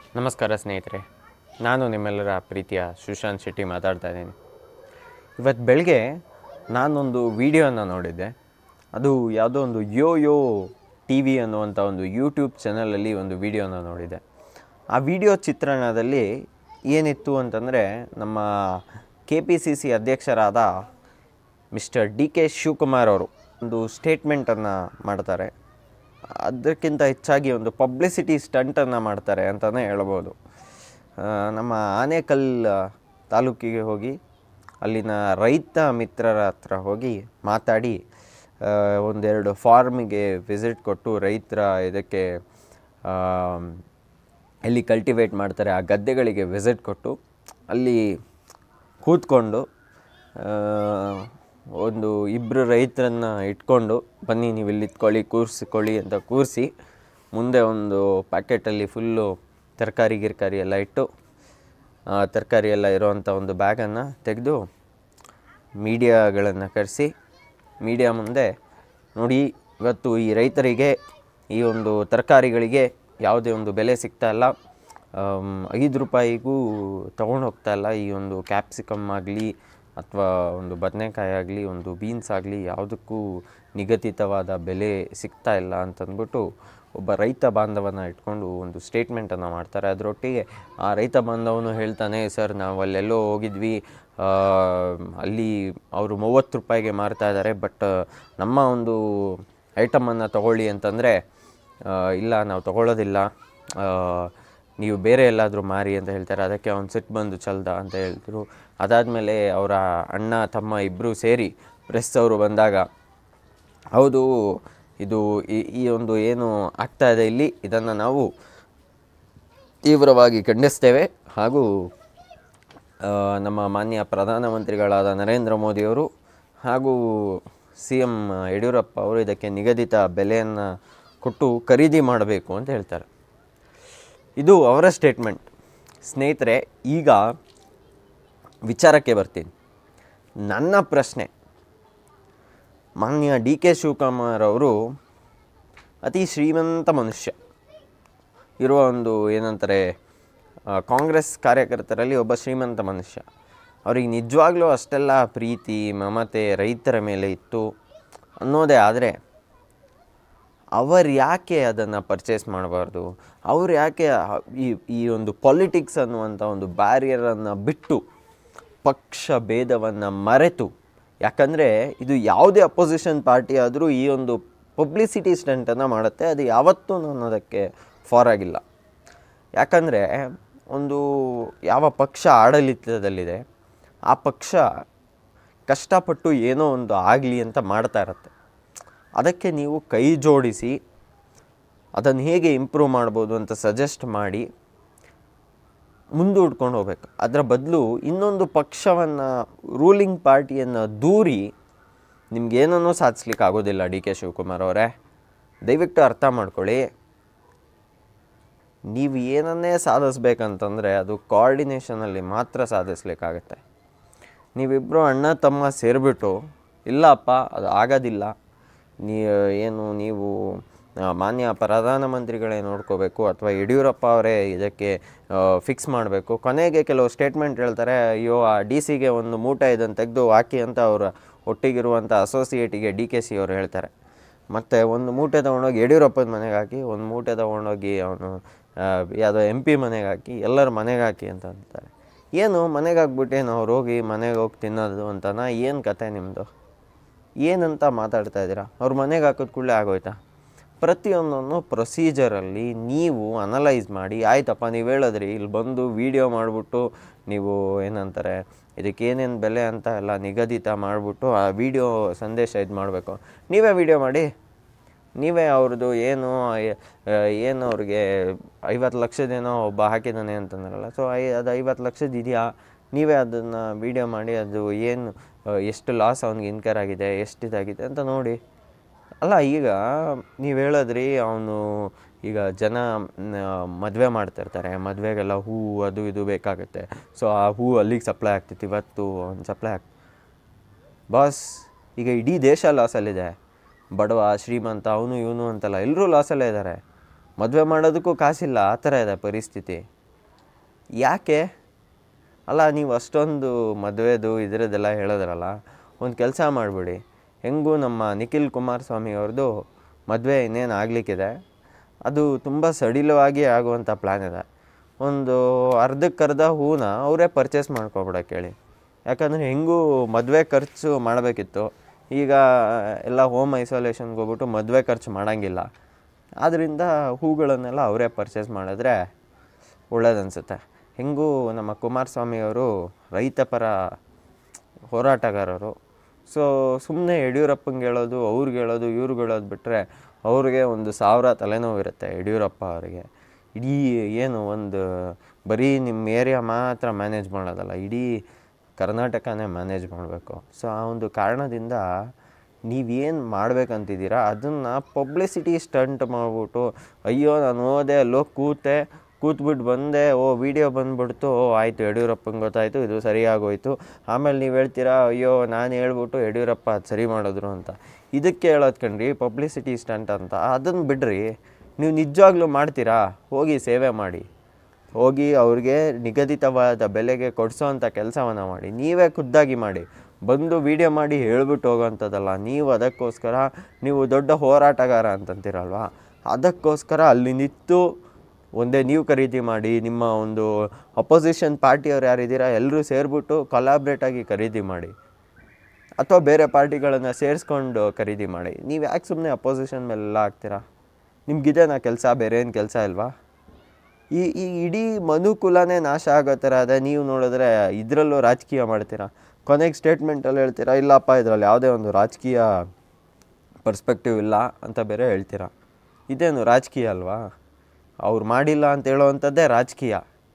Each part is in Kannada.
ನಮಸ್ಕಾರ ಸ್ನೇಹಿತರೆ ನಾನು ನಿಮ್ಮೆಲ್ಲರ ಪ್ರೀತಿಯ ಸುಶಾಂತ್ ಶೆಟ್ಟಿ ಮಾತಾಡ್ತಾ ಇದ್ದೀನಿ ಇವತ್ತು ಬೆಳಗ್ಗೆ ನಾನೊಂದು ವಿಡಿಯೋನ ನೋಡಿದ್ದೆ ಅದು ಯಾವುದೋ ಒಂದು ಯೋ ಯೋ ಟಿ ವಿ ಅನ್ನುವಂಥ ಒಂದು ಯೂಟ್ಯೂಬ್ ಚಾನಲಲ್ಲಿ ಒಂದು ವಿಡಿಯೋನ ನೋಡಿದ್ದೆ ಆ ವಿಡಿಯೋ ಚಿತ್ರಣದಲ್ಲಿ ಏನಿತ್ತು ಅಂತಂದರೆ ನಮ್ಮ ಕೆ ಪಿ ಸಿ ಸಿ ಅಧ್ಯಕ್ಷರಾದ ಮಿಸ್ಟರ್ ಡಿ ಕೆ ಶಿವಕುಮಾರ್ ಅವರು ಒಂದು ಸ್ಟೇಟ್ಮೆಂಟನ್ನು ಮಾಡ್ತಾರೆ ಅದಕ್ಕಿಂತ ಹೆಚ್ಚಾಗಿ ಒಂದು ಪಬ್ಲಿಸಿಟಿ ಸ್ಟಂಟನ್ನು ಮಾಡ್ತಾರೆ ಅಂತಲೇ ಹೇಳ್ಬೋದು ಆ, ನಮ್ಮ ಆನೇಕಲ್ ತಾಲೂಕಿಗೆ ಹೋಗಿ ಅಲ್ಲಿನ ರೈತ ಮಿತ್ರರ ಹತ್ರ ಹೋಗಿ ಮಾತಾಡಿ ಆ, ಒಂದೆರಡು ಫಾರ್ಮಿಗೆ ವಿಸಿಟ್ ಕೊಟ್ಟು ರೈತರ ಇದಕ್ಕೆ ಆ, ಎಲ್ಲಿ ಕಲ್ಟಿವೇಟ್ ಮಾಡ್ತಾರೆ ಆ ಗದ್ದೆಗಳಿಗೆ ವಿಸಿಟ್ ಕೊಟ್ಟು ಅಲ್ಲಿ ಕೂತ್ಕೊಂಡು ಆ, ಒಂದು ಇಬ್ಬರು ರೈತರನ್ನ ಇಟ್ಕೊಂಡು ಬನ್ನಿ ನೀವು ಇಲ್ಲಿ ಇಟ್ಕೊಳ್ಳಿ ಕೂರಿಸಿಕೊಳ್ಳಿ ಅಂತ ಕೂರಿಸಿ ಮುಂದೆ ಒಂದು ಪ್ಯಾಕೆಟಲ್ಲಿ ಫುಲ್ಲು ತರಕಾರಿ ಗಿರ್ಕಾರಿ ಎಲ್ಲ ಇಟ್ಟು ಆ, ತರಕಾರಿ ಎಲ್ಲ ಇರೋವಂಥ ಒಂದು ಬ್ಯಾಗನ್ನು ತೆಗೆದು ಮೀಡಿಯಾಗಳನ್ನು ಕರೆಸಿ ಮೀಡಿಯಾ ಮುಂದೆ ನೋಡಿ ಇವತ್ತು ಈ ರೈತರಿಗೆ ಈ ಒಂದು ತರಕಾರಿಗಳಿಗೆ ಯಾವುದೇ ಒಂದು ಬೆಲೆ ಸಿಗ್ತಾ ಇಲ್ಲ ಆಮ್, ಐದು ರೂಪಾಯಿಗೂ ತೊಗೊಂಡು ಹೋಗ್ತಾ ಇಲ್ಲ ಈ ಒಂದು ಕ್ಯಾಪ್ಸಿಕಮ್ ಆಗಲಿ ಅಥವಾ ಒಂದು ಬದನೆಕಾಯಿ ಆಗಲಿ ಒಂದು ಬೀನ್ಸ್ ಆಗಲಿ ಯಾವುದಕ್ಕೂ ನಿಗದಿತವಾದ ಬೆಲೆ ಸಿಗ್ತಾ ಇಲ್ಲ ಅಂತಂದ್ಬಿಟ್ಟು ಒಬ್ಬ ರೈತ ಬಾಂಧವನ ಇಟ್ಕೊಂಡು ಒಂದು ಸ್ಟೇಟ್ಮೆಂಟನ್ನು ಮಾಡ್ತಾರೆ ಅದರೊಟ್ಟಿಗೆ ಆ ರೈತ ಬಾಂಧವನು ಹೇಳ್ತಾನೆ ಸರ್ ನಾವು ಅಲ್ಲೆಲ್ಲೋ ಹೋಗಿದ್ವಿ ಆ, ಅಲ್ಲಿ ಅವರು ಮೂವತ್ತು ರೂಪಾಯಿಗೆ ಮಾರ್ತಾ ಇದ್ದಾರೆ ಬಟ್ ನಮ್ಮ ಒಂದು ಐಟಮನ್ನು ತಗೊಳ್ಳಿ ಅಂತಂದರೆ ಇಲ್ಲ ನಾವು ತಗೊಳ್ಳೋದಿಲ್ಲ ಆ, ನೀವು ಬೇರೆ ಎಲ್ಲಾದರೂ ಮಾರಿ ಅಂತ ಹೇಳ್ತಾರೆ ಅದಕ್ಕೆ ಅವ್ನು ಸಿಟ್ಟು ಬಂದು ಚಲ್ದ ಅಂತ ಹೇಳಿದ್ರು ಅದಾದಮೇಲೆ ಅವರ ಅಣ್ಣ ತಮ್ಮ ಇಬ್ಬರು ಸೇರಿ ಪ್ರೆಸ್ ಅವರು ಬಂದಾಗ ಹೌದು ಇದು ಈ- ಈ ಒಂದು ಏನು ಆಗ್ತಾ ಇದೆ ಇಲ್ಲಿ ಇದನ್ನು ನಾವು ತೀವ್ರವಾಗಿ ಖಂಡಿಸ್ತೇವೆ ಹಾಗೂ ಆ, ನಮ್ಮ ಮಾನ್ಯ ಪ್ರಧಾನಮಂತ್ರಿಗಳಾದ ನರೇಂದ್ರ ಮೋದಿಯವರು ಹಾಗೂ ಸಿ ಎಂ ಯಡಿಯೂರಪ್ಪ ಅವರು ಇದಕ್ಕೆ ನಿಗದಿತ ಬೆಲೆಯನ್ನು ಕೊಟ್ಟು ಖರೀದಿ ಮಾಡಬೇಕು ಅಂತ ಹೇಳ್ತಾರೆ ಇದು ಅವರ ಸ್ಟೇಟ್ಮೆಂಟ್ ಸ್ನೇಹಿತರೆ ಈಗ ವಿಚಾರಕ್ಕೆ ಬರ್ತೀನಿ ನನ್ನ ಪ್ರಶ್ನೆ ಮಾನ್ಯ ಡಿ ಕೆ ಶಿವಕುಮಾರ್ ಅವರು ಅತಿ ಶ್ರೀಮಂತ ಮನುಷ್ಯ ಇರುವ ಒಂದು ಏನಂತಾರೆ ಆ, ಕಾಂಗ್ರೆಸ್ ಕಾರ್ಯಕರ್ತರಲ್ಲಿ ಒಬ್ಬ ಶ್ರೀಮಂತ ಮನುಷ್ಯ ಅವ್ರಿಗೆ ನಿಜವಾಗ್ಲೂ ಅಷ್ಟೆಲ್ಲ ಪ್ರೀತಿ ಮಮತೆ ರೈತರ ಮೇಲೆ ಇತ್ತು ಅನ್ನೋದೇ ಆದರೆ ಅವರು ಯಾಕೆ ಅದನ್ನು ಪರ್ಚೇಸ್ ಮಾಡಬಾರ್ದು ಅವ್ರು ಯಾಕೆ ಆ- ಈ ಈ ಒಂದು ಪಾಲಿಟಿಕ್ಸ್ ಅನ್ನುವಂಥ ಒಂದು ಬ್ಯಾರಿಯರನ್ನು ಬಿಟ್ಟು ಪಕ್ಷ ಭೇದವನ್ನು ಮರೆತು ಯಾಕಂದರೆ ಇದು ಯಾವುದೇ ಅಪೋಸಿಷನ್ ಪಾರ್ಟಿ ಆದರೂ ಈ ಒಂದು ಪಬ್ಲಿಸಿಟಿ ಸ್ಟಂಟನ್ನು ಮಾಡುತ್ತೆ ಅದು ಯಾವತ್ತೂ ನಾನು ಅದಕ್ಕೆ ಫಾರ್ ಆಗಿಲ್ಲ ಯಾಕಂದರೆ ಒಂದು ಯಾವ ಪಕ್ಷ ಆಡಳಿತದಲ್ಲಿದೆ ಆ ಪಕ್ಷ ಕಷ್ಟಪಟ್ಟು ಏನೋ ಒಂದು ಆಗಲಿ ಅಂತ ಮಾಡ್ತಾ ಇರತ್ತೆ ಅದಕ್ಕೆ ನೀವು ಕೈ ಜೋಡಿಸಿ ಅದನ್ನು ಹೇಗೆ ಇಂಪ್ರೂವ್ ಮಾಡ್ಬೋದು ಅಂತ ಸಜೆಸ್ಟ್ ಮಾಡಿ ಮುಂದೂಡ್ಕೊಂಡು ಹೋಗ್ಬೇಕು ಅದರ ಬದಲು ಇನ್ನೊಂದು ಪಕ್ಷವನ್ನು ರೂಲಿಂಗ್ ಪಾರ್ಟಿಯನ್ನು ದೂರಿ ನಿಮ್ಗೇನನ್ನೂ ಸಾಧಿಸ್ಲಿಕ್ಕೆ ಆಗೋದಿಲ್ಲ ಡಿ ಕೆ ಶಿವಕುಮಾರ್ ಅವರೇ ದಯವಿಟ್ಟು ಅರ್ಥ ಮಾಡ್ಕೊಳ್ಳಿ ನೀವು ಏನನ್ನೇ ಸಾಧಿಸ್ಬೇಕಂತಂದರೆ ಅದು ಕೋಆರ್ಡಿನೇಷನಲ್ಲಿ ಮಾತ್ರ ಸಾಧಿಸ್ಲಿಕ್ಕಾಗತ್ತೆ ನೀವಿಬ್ಬರು ಅಣ್ಣ ತಮ್ಮ ಸೇರಿಬಿಟ್ಟು ಇಲ್ಲಪ್ಪ ಅದು ಆಗೋದಿಲ್ಲ ನೀ ಏನು ನೀವು ಆ, ಮಾನ್ಯ ಪ್ರಧಾನಮಂತ್ರಿಗಳೇ ನೋಡ್ಕೋಬೇಕು ಅಥವಾ ಯಡಿಯೂರಪ್ಪ ಅವರೇ ಇದಕ್ಕೆ ಫಿಕ್ಸ್ ಮಾಡಬೇಕು ಕೊನೆಗೆ ಕೆಲವು ಸ್ಟೇಟ್ಮೆಂಟ್ ಹೇಳ್ತಾರೆ ಅಯ್ಯೋ ಆ ಡಿ ಸಿಗೆ ಒಂದು ಮೂಟೆ ಇದನ್ನು ತೆಗೆದು ಹಾಕಿ ಅಂತ ಅವರ ಒಟ್ಟಿಗಿರುವಂಥ ಅಸೋಸಿಯೇಟಿಗೆ ಡಿ ಕೆ ಸಿ ಅವರು ಹೇಳ್ತಾರೆ ಮತ್ತು ಒಂದು ಮೂಟೆ ತೊಗೊಂಡೋಗಿ ಯಡಿಯೂರಪ್ಪನ ಮನೆಗೆ ಹಾಕಿ ಒಂದು ಮೂಟೆ ತೊಗೊಂಡೋಗಿ ಅವನು ಯಾವುದೋ ಎಂ ಪಿ ಮನೆಗೆ ಹಾಕಿ ಎಲ್ಲರ ಮನೆಗೆ ಹಾಕಿ ಅಂತ ಅಂತಾರೆ ಏನು ಮನೆಗೆ ಹಾಕ್ಬಿಟ್ಟೇನು ಅವ್ರು ಹೋಗಿ ಮನೆಗೆ ಹೋಗಿ ತಿನ್ನೋದು ಅಂತನಾ ಏನು ಕತೆ ನಿಮ್ಮದು ಏನಂತ ಮಾತಾಡ್ತಾ ಇದ್ದೀರಾ ಅವ್ರ ಮನೆಗೆ ಹಾಕಿದ ಕೂಡಲೇ ಆಗೋಯ್ತಾ ಪ್ರತಿಯೊಂದನ್ನು ಪ್ರೊಸೀಜರಲ್ಲಿ ನೀವು ಅನಲೈಸ್ ಮಾಡಿ ಆಯ್ತಪ್ಪ ನೀವು ಹೇಳಿದ್ರಿ ಇಲ್ಲಿ ಬಂದು ವಿಡಿಯೋ ಮಾಡಿಬಿಟ್ಟು ನೀವು ಏನಂತಾರೆ ಇದಕ್ಕೆ ಏನೇನು ಬೆಲೆ ಅಂತ ಎಲ್ಲ ನಿಗದಿತ ಮಾಡಿಬಿಟ್ಟು ಆ ವಿಡಿಯೋ ಸಂದೇಶ ಇದು ಮಾಡಬೇಕು ನೀವೇ ವಿಡಿಯೋ ಮಾಡಿ ನೀವೇ ಅವ್ರದ್ದು ಏನು ಎ- ಆ, ಏನು ಅವ್ರಿಗೆ ಐವತ್ತು ಲಕ್ಷದೇನೋ ಒಬ್ಬ ಹಾಕಿದ್ದಾನೆ ಅಂತಂದ್ರಲ್ಲ ಸೊ ಐ ಅದು ಐವತ್ತು ಲಕ್ಷದ ಇದೆಯಾ ನೀವೇ ಅದನ್ನು ವೀಡಿಯೋ ಮಾಡಿ ಅದು ಏನು ಆ, ಎಷ್ಟು ಲಾಸ್ ಅವ್ನಿಗೆ ಇನ್ಕರ್ ಆಗಿದೆ ಎಷ್ಟು ಇದಾಗಿದೆ ಅಂತ ನೋಡಿ ಅಲ್ಲ ಈಗ ನೀವು ಹೇಳಿದ್ರಿ ಅವನು ಈಗ ಜನ ಮದುವೆ ಮಾಡ್ತಿರ್ತಾರೆ ಮದುವೆಗೆಲ್ಲ ಹೂ ಅದು ಇದು ಬೇಕಾಗುತ್ತೆ ಸೊ ಆ ಹೂ ಅಲ್ಲಿಗೆ ಸಪ್ಲೈ ಆಗ್ತೈತಿ ಇವತ್ತು ಅವ್ನು ಸಪ್ಲೈ ಆಗ್ ಬಾಸ್ ಈಗ ಇಡೀ ದೇಶ ಲಾಸಲ್ಲಿದೆ ಬಡವ ಶ್ರೀಮಂತ ಅವನು ಇವನು ಅಂತಲ್ಲ ಎಲ್ಲರೂ ಲಾಸಲ್ಲೇ ಇದ್ದಾರೆ ಮದುವೆ ಮಾಡೋದಕ್ಕೂ ಕಾಸಿಲ್ಲ ಆ ಥರ ಇದೆ ಪರಿಸ್ಥಿತಿ ಯಾಕೆ ಅಲ್ಲ ನೀವು ಅಷ್ಟೊಂದು ಮದುವೆದು ಇದರದ್ದೆಲ್ಲ ಹೇಳಿದ್ರಲ್ಲ ಒಂದು ಕೆಲಸ ಮಾಡಿಬಿಡಿ ಹೆಂಗೂ ನಮ್ಮ ನಿಖಿಲ್ ಕುಮಾರಸ್ವಾಮಿ ಅವ್ರದ್ದು ಮದುವೆ ಇನ್ನೇನು ಆಗಲಿಕ್ಕಿದೆ ಅದು ತುಂಬ ಸಡಿಲವಾಗಿ ಆಗುವಂಥ ಪ್ಲ್ಯಾನ್ ಇದೆ ಒಂದು ಅರ್ಧಕ್ಕರ್ಧ ಹೂನ ಅವರೇ ಪರ್ಚೇಸ್ ಮಾಡ್ಕೊಬಿಡಕ್ಕೆ ಹೇಳಿ ಯಾಕಂದರೆ ಹೆಂಗೂ ಮದುವೆ ಖರ್ಚು ಮಾಡಬೇಕಿತ್ತು ಈಗ ಎಲ್ಲ ಹೋಮ್ ಐಸೋಲೇಷನ್ಗೆ ಹೋಗ್ಬಿಟ್ಟು ಮದುವೆ ಖರ್ಚು ಮಾಡೋಂಗಿಲ್ಲ ಆದ್ದರಿಂದ ಹೂಗಳನ್ನೆಲ್ಲ ಅವರೇ ಪರ್ಚೇಸ್ ಮಾಡಿದ್ರೆ ಒಳ್ಳೇದನ್ಸುತ್ತೆ ಹೆಂಗೂ ನಮ್ಮ ಕುಮಾರಸ್ವಾಮಿ ಅವರು ರೈತ ಪರ ಹೋರಾಟಗಾರರು ಸೊ ಸುಮ್ಮನೆ ಯಡಿಯೂರಪ್ಪಂಗೆ ಹೇಳೋದು ಅವ್ರಿಗೆ ಹೇಳೋದು ಇವ್ರಿಗೆ ಹೇಳೋದು ಬಿಟ್ಟರೆ ಅವ್ರಿಗೆ ಒಂದು ಸಾವಿರ ತಲೆನೋವಿರುತ್ತೆ ಯಡಿಯೂರಪ್ಪ ಅವರಿಗೆ ಇಡೀ ಏನು ಒಂದು ಬರೀ ನಿಮ್ಮ ಏರಿಯಾ ಮಾತ್ರ ಮ್ಯಾನೇಜ್ ಮಾಡೋದಲ್ಲ ಇಡೀ ಕರ್ನಾಟಕನೇ ಮ್ಯಾನೇಜ್ ಮಾಡಬೇಕು ಸೊ ಆ ಒಂದು ಕಾರಣದಿಂದ ನೀವೇನು ಮಾಡ್ಬೇಕಂತಿದ್ದೀರಾ ಅದನ್ನು ಪಬ್ಲಿಸಿಟಿ ಸ್ಟಂಟ್ ಮಾಡಿಬಿಟ್ಟು ಅಯ್ಯೋ ನಾನು ಹೋದೆ ಅಲ್ಲೋಗಿ ಕೂತೆ ಕೂತ್ಬಿಟ್ಟು ಬಂದೆ ಓ ವಿಡಿಯೋ ಬಂದ್ಬಿಡ್ತು ಓ ಆಯಿತು ಯಡಿಯೂರಪ್ಪಂಗೆ ಗೊತ್ತಾಯಿತು ಇದು ಸರಿಯಾಗೋಯ್ತು ಆಮೇಲೆ ನೀವು ಹೇಳ್ತೀರಾ ಅಯ್ಯೋ ನಾನು ಹೇಳ್ಬಿಟ್ಟು ಯಡಿಯೂರಪ್ಪ ಅದು ಸರಿ ಮಾಡಿದ್ರು ಅಂತ ಇದಕ್ಕೆ ಹೇಳೋದು ಕಣ್ರಿ ಪಬ್ಲಿಸಿಟಿ ಸ್ಟಂಟ್ ಅಂತ ಅದನ್ನು ಬಿಡ್ರಿ ನೀವು ನಿಜವಾಗ್ಲೂ ಮಾಡ್ತೀರಾ ಹೋಗಿ ಸೇವೆ ಮಾಡಿ ಹೋಗಿ ಅವ್ರಿಗೆ ನಿಗದಿತವಾದ ಬೆಲೆಗೆ ಕೊಡಿಸೋವಂಥ ಕೆಲಸವನ್ನು ಮಾಡಿ ನೀವೇ ಖುದ್ದಾಗಿ ಮಾಡಿ ಬಂದು ವಿಡಿಯೋ ಮಾಡಿ ಹೇಳ್ಬಿಟ್ಟು ಹೋಗೋವಂಥದ್ದಲ್ಲ ನೀವು ಅದಕ್ಕೋಸ್ಕರ ನೀವು ದೊಡ್ಡ ಹೋರಾಟಗಾರ ಅಂತಂತೀರಲ್ವಾ ಅದಕ್ಕೋಸ್ಕರ ಅಲ್ಲಿ ನಿಂತು ಒಂದೇ ನೀವು ಖರೀದಿ ಮಾಡಿ ನಿಮ್ಮ ಒಂದು ಅಪೋಸಿಷನ್ ಪಾರ್ಟಿಯವ್ರು ಯಾರಿದ್ದೀರಾ ಎಲ್ಲರೂ ಸೇರಿಬಿಟ್ಟು ಕೊಲಾಬ್ರೇಟಾಗಿ ಖರೀದಿ ಮಾಡಿ ಅಥವಾ ಬೇರೆ ಪಾರ್ಟಿಗಳನ್ನು ಸೇರಿಸ್ಕೊಂಡು ಖರೀದಿ ಮಾಡಿ ನೀವು ಯಾಕೆ ಸುಮ್ಮನೆ ಅಪೋಸಿಷನ್ ಮೇಲೆಲ್ಲ ಆಗ್ತೀರಾ ನಿಮ್ಗಿದೇನಾ ಕೆಲಸ ಬೇರೆ ಏನು ಕೆಲಸ ಇಲ್ವಾ ಈ ಈ ಇಡೀ ಮನುಕುಲನೇ ನಾಶ ಆಗೋ ಥರ ಅದೇ ನೀವು ನೋಡಿದ್ರೆ ಇದರಲ್ಲೂ ರಾಜಕೀಯ ಮಾಡ್ತೀರಾ ಕೊನೆಗೆ ಸ್ಟೇಟ್ಮೆಂಟಲ್ಲಿ ಹೇಳ್ತೀರಾ ಇಲ್ಲಪ್ಪ ಇದರಲ್ಲಿ ಯಾವುದೇ ಒಂದು ರಾಜಕೀಯ ಪರ್ಸ್ಪೆಕ್ಟಿವ್ ಇಲ್ಲ ಅಂತ ಬೇರೆ ಹೇಳ್ತೀರಾ ಇದೇನು ರಾಜಕೀಯ ಅಲ್ವಾ ಅವ್ರು ಮಾಡಿಲ್ಲ ಅಂತ ಹೇಳೋವಂಥದ್ದೇ ರಾಜಕೀಯ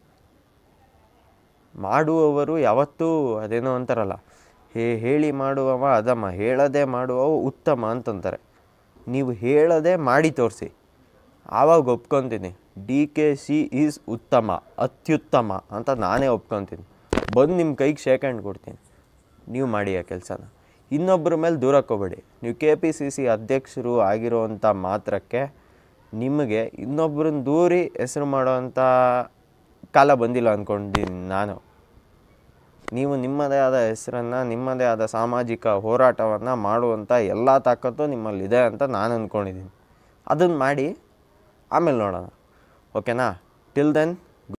ಮಾಡುವವರು ಯಾವತ್ತೂ ಅದೇನೋ ಅಂತಾರಲ್ಲ ಹೇ ಹೇಳಿ ಮಾಡುವವ ಅದಮ್ಮ ಹೇಳದೆ ಮಾಡುವವ ಉತ್ತಮ ಅಂತಂತಾರೆ ನೀವು ಹೇಳದೆ ಮಾಡಿ ತೋರಿಸಿ ಆವಾಗ ಒಪ್ಕೊತೀನಿ ಡಿ ಕೆ ಸಿ ಈಸ್ ಉತ್ತಮ ಅತ್ಯುತ್ತಮ ಅಂತ ನಾನೇ ಒಪ್ಕೊತೀನಿ ಬಂದು ನಿಮ್ಮ ಕೈಗೆ ಶೇಕ್ ಹ್ಯಾಂಡ್ ಕೊಡ್ತೀನಿ ನೀವು ಮಾಡಿ ಆ ಕೆಲಸನ ಇನ್ನೊಬ್ಬರ ಮೇಲೆ ದೂರಕ್ಕೆ ಹೋಗ್ಬೇಡಿ ನೀವು ಕೆ ಪಿ ಸಿ ಸಿ ಅಧ್ಯಕ್ಷರು ಆಗಿರೋವಂಥ ಮಾತ್ರಕ್ಕೆ ನಿಮಗೆ ಇನ್ನೊಬ್ಬರನ್ನ ದೂರಿ ಹೆಸರು ಮಾಡೋವಂಥ ಕಾಲ ಬಂದಿಲ್ಲ ಅಂದ್ಕೊಂಡಿದ್ದೀನಿ ನಾನು ನೀವು ನಿಮ್ಮದೇ ಆದ ಹೆಸರನ್ನು ನಿಮ್ಮದೇ ಆದ ಸಾಮಾಜಿಕ ಹೋರಾಟವನ್ನು ಮಾಡುವಂಥ ಎಲ್ಲ ತಾಕತ್ತು ನಿಮ್ಮಲ್ಲಿದೆ ಅಂತ ನಾನು ಅಂದ್ಕೊಂಡಿದ್ದೀನಿ ಅದನ್ನು ಮಾಡಿ ಆಮೇಲೆ ನೋಡೋಣ ಓಕೆನಾ ಟಿಲ್ ದೆನ್